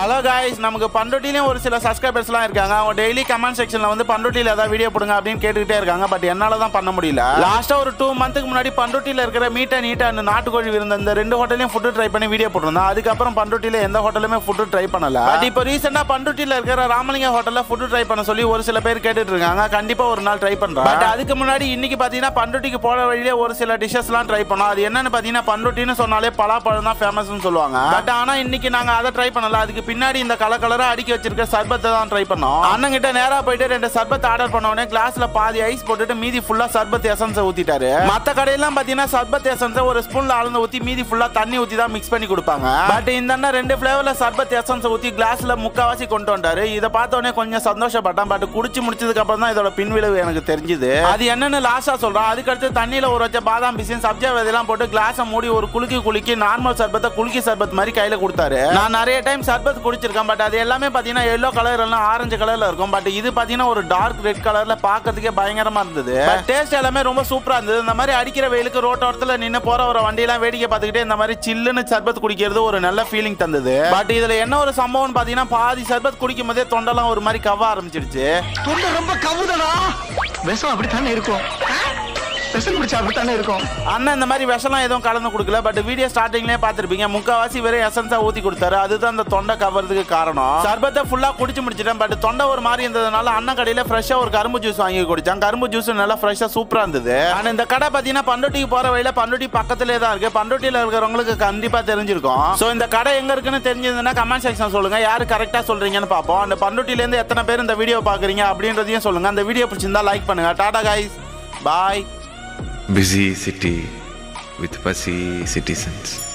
Hello guys நமக்கு பண்ருட்டிலையும் ஒரு சில சப்ஸ்கிரைபர்ஸ்லாம் இருக்காங்க அவங்க டெய்லி கமெண்ட் செக்ஷன்ல வந்து பண்ருட்டியில் ஏதாவது வீடியோ போடுங்க அப்படின்னு கேட்டுக்கிட்டே இருக்காங்க பட் என்னால தான் பண்ண முடியல லாஸ்டா ஒரு டூ மந்த்துக்கு முன்னாடி பண்ருட்டியில் இருக்கிற மீட்டா நீட்டா அந்த நாட்டுக்கோழி விருந்த இந்த ரெண்டு ஹோட்டலையும் ஃபுட்டு ட்ரை பண்ணி வீடியோ போட்டிருந்தோம் அதுக்கப்புறம் பண்ருட்டியில் எந்த ஹோட்டலுமே ஃபுட்டு ட்ரை பண்ணல பட் இப்போ ரீசெண்டாக பண்ருட்டியில் இருக்கிற ராமலிங்க ஹோட்டலில் ஃபுட்டு ட்ரை பண்ண சொல்லி ஒரு சில பேர் கேட்டுட்டு இருக்காங்க கண்டிப்பா ஒரு நாள் ட்ரை பண்றேன் பட் அதுக்கு முன்னாடி இன்னைக்கு பாத்தீங்கன்னா பண்ருட்டிக்கு போற வழியிலே ஒரு சில டிஷ்ஷஸ்லாம் ட்ரை பண்ணோம் அது என்னன்னு பாத்தீங்கன்னா பண்ருட்டின்னு சொன்னாலே பலாப்பழம் தான் ஃபேமஸ்னு சொல்லுவாங்க பட் ஆனா இன்னைக்கு நாங்க அதை ட்ரை பண்ணல அதுக்கு பின்னாடி இந்த கலர் கலரா அடுக்கி வச்சிருக்க சர்பத்தை தான் ட்ரை பண்ணோம் அண்ணன் கிட்ட நேரா போயிட்டு ரெண்டு சர்பத் ஆர்டர் பண்ண உடனே கிளாஸ்ல பாதி ஐஸ் போட்டுட்டு மீதி ஃபுல்லா சர்பத் எசன்ஸ் ஊத்திட்டாரு மத்த கடையெல்லாம் பாத்தீங்கன்னா சர்பத் எசன்ஸ் ஒரு ஸ்பூன்ல அளந்து ஊத்தி மீதி ஃபுல்லா தண்ணி ஊத்தி தான் மிக்ஸ் பண்ணி கொடுப்பாங்க பட் இந்த அண்ணன் ரெண்டு ஃபிளேவர்ல சர்பத் எசன்ஸ் ஊத்தி கிளாஸ்ல முக்காவாசி கொண்டு வந்தாரு இதை பார்த்த உடனே கொஞ்சம் சந்தோஷப்பட்டேன் பட் குடிச்சு முடிச்சதுக்கு அப்புறம் தான் இதோட பின்விளைவு எனக்கு தெரிஞ்சுது அது என்னன்னு லாஸ்டா சொல்றேன் அதுக்கடுத்து தண்ணியில ஊற வச்ச பாதாம் பிசின் சப்ஜா விதையெல்லாம் போட்டு கிளாஸை மூடி ஒரு குலுக்கி குலுக்கி நார்மல் சர்பத்தை குலுக்கி சர்பத் மாதிரி கையில கொடுத்தாரு நான் நிறைய டைம் சர்பத் குடிச்சிருக்கேன் பட் அது எல்லாமே பாத்தீங்கன்னா எல்லோ கலர் எல்லாம் ஆரஞ்சு கலர்ல இருக்கும் பட் இது பாத்தீங்கன்னா ஒரு டார்க் ரெட் கலர்ல பார்க்கிறதுக்கே பயங்கரமா இருந்தது டேஸ்ட் எல்லாமே ரொம்ப சூப்பரா இருந்தது இந்த மாதிரி அடிக்கிற வெயிலுக்கு ரோட்டோரத்துல நின்று போற ஒரு வண்டியெல்லாம் வேடிக்கை பார்த்துக்கிட்டே இந்த மாதிரி சில்லுன்னு சர்பத் குடிக்கிறது ஒரு நல்ல ஃபீலிங் தந்தது பட் இதுல என்ன ஒரு சம்பவம் பாத்தீங்கன்னா பாதி சர்பத் குடிக்கும் போதே தொண்டெல்லாம் ஒரு மாதிரி கவ ஆரம்பிச்சிடுச்சு தொண்டை ரொம்ப கவுதடா விஷம் அப்படித்தானே இருக்கும் விஷம் குடிச்சா அப்படித்தானே இருக்கும் அண்ணன் இந்த மாதிரி விஷம்லாம் எதுவும் கலந்து கொடுக்கல பட் வீடியோ ஸ்டார்டிங்லேயே பார்த்துருப்பீங்க முக்காவாசி வெறும் எசன்ஸா ஊத்தி கொடுத்தாரு அதுதான் அந்த தொண்டை கவர்றதுக்கு காரணம் சர்பத்தை ஃபுல்லா குடிச்சு முடிச்சிட்டேன் பட் தொண்டை ஒரு மாதிரி இருந்ததுனால அண்ணன் கடையில ஃப்ரெஷ்ஷா ஒரு கரும்பு ஜூஸ் வாங்கி குடிச்சான் கரும்பு ஜூஸ் நல்லா ஃப்ரெஷ்ஷா சூப்பரா இருந்தது ஆனா இந்த கடை பாத்தீங்கன்னா பண்ருட்டிக்கு போற வழியில பண்ருட்டி பக்கத்திலே தான் இருக்கு பண்ருட்டியில இருக்கிறவங்களுக்கு கண்டிப்பா தெரிஞ்சிருக்கும் சோ இந்த கடை எங்க இருக்குன்னு தெரிஞ்சதுன்னா கமெண்ட் செக்ஷன் சொல்லுங்க யாரு கரெக்டா சொல்றீங்கன்னு பார்ப்போம் அந்த பண்ருட்டில இருந்து எத்தனை பேர் இந்த வீடியோ பாக்குறீங்க அப்படின்றதையும் சொல்லுங்க அந்த வீடியோ பிடிச்சிருந்தா லைக் பண்ணுங்க tata guys bye busy city with fussy citizens.